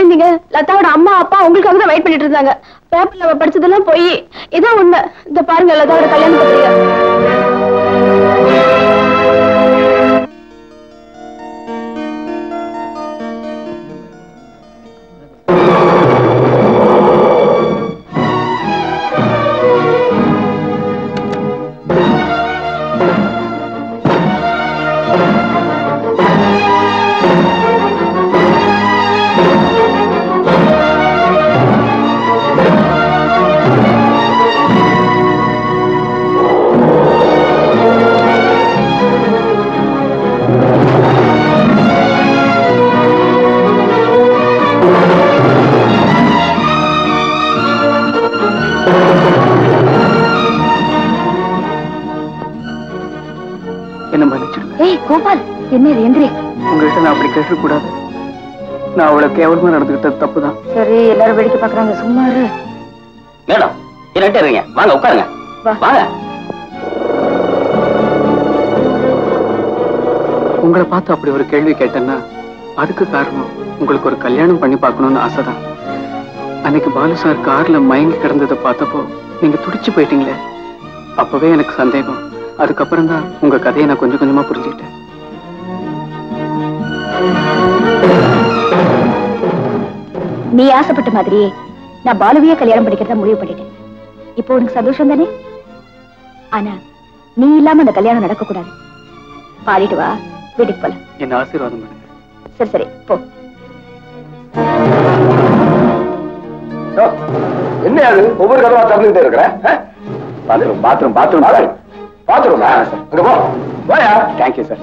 சொல்லியிருந்தீங்க லதாவோட அம்மா அப்பா உங்களுக்காக தான் வெயிட் பண்ணிட்டு இருந்தாங்க பேப்பர்ல அவ படிச்சதெல்லாம் போய் இதான் உண்மை இந்த பாருங்க லதாவோட கல்யாண பத்திரிகை என்ன மன்னிச்சிடுங்க ஏய் கோபால் என்ன இது எந்திரி உங்ககிட்ட நான் அப்படி கேட்டக்கூடாது நான் அவளை கேவலமா நடந்துகிட்டது தப்புதான் சரி எல்லாரும் வேடிக்கை பாக்குறாங்க சும்மா இரு மேடம் என்னட்டு இருக்கீங்க வாங்க உட்காருங்க வா. வாங்க உங்களை பார்த்து அப்படி ஒரு கேள்வி கேட்டேன்னா அதுக்கு காரணம் உங்களுக்கு ஒரு கல்யாணம் பண்ணி பார்க்கணும்னு ஆசைதான் அன்னைக்கு பாலு சார் கார்ல மயங்கி கிடந்ததை பார்த்தப்போ நீங்க துடிச்சு போயிட்டீங்களே அப்பவே எனக்கு சந்தேகம் அதுக்கப்புறம் தான் உங்க கதையை நான் கொஞ்சம் கொஞ்சமா புரிஞ்சுக்கிட்டேன் நீ ஆசைப்பட்ட மாதிரியே நான் பாலுவையே கல்யாணம் பண்ணிக்கிறதா முடிவு பண்ணிட்டேன் இப்போ உனக்கு சந்தோஷம் தானே ஆனா நீ இல்லாம அந்த கல்யாணம் நடக்க கூடாது பாடிட்டு வா வீட்டுக்கு போலாம் என்ன ஆசீர்வாதம் பண்ணுங்க சரி சரி போ என்ன அது ஒவ்வொரு கதவா திறந்துட்டே இருக்கிற பாத்ரூம் பாத்ரூம் பாத்ரூம் பாத்ரூம் அங்க போ போயா தேங்க்யூ சார்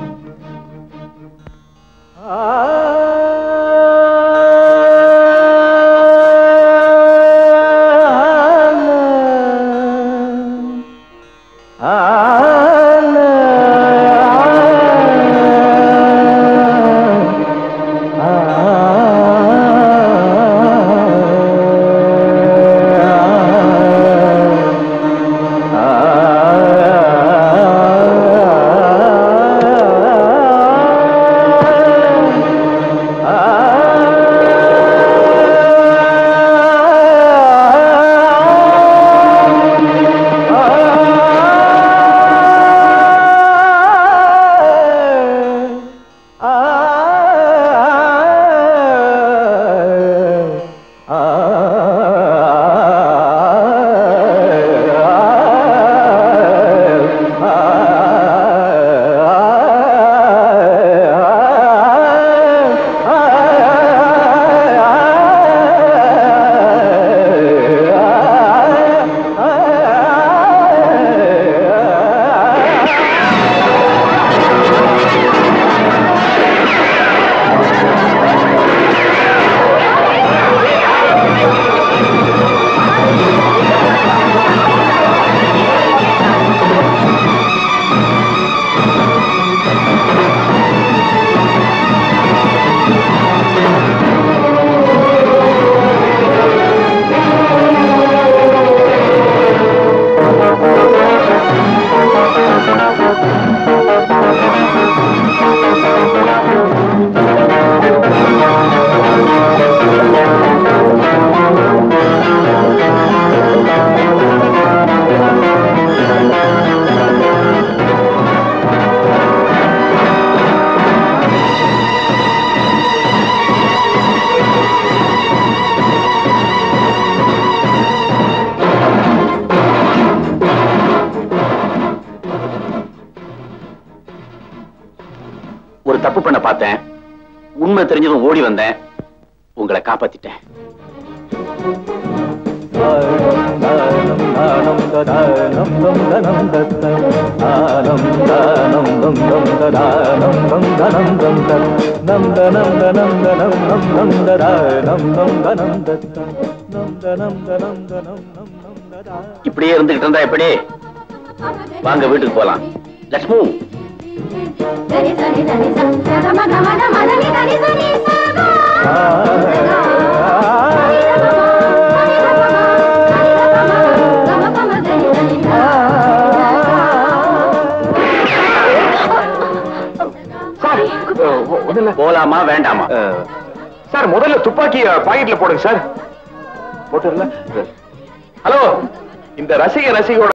ஒரு தப்பு பண்ண பார்த்தேன் உண்மை தெரிஞ்சதும் ஓடி வந்தேன் உங்களை காப்பாத்திட்டேன் இப்படியே இருந்துகிட்டு இருந்தா எப்படி வாங்க வீட்டுக்கு போலாம் லெட்ஸ் மூவ் போலாமா வேண்டாமா சார் முதல்ல துப்பாக்கிய பாக்கெட்ல போடுங்க சார் போட்டுருல ஹலோ இந்த ரசிக ரசிகையோட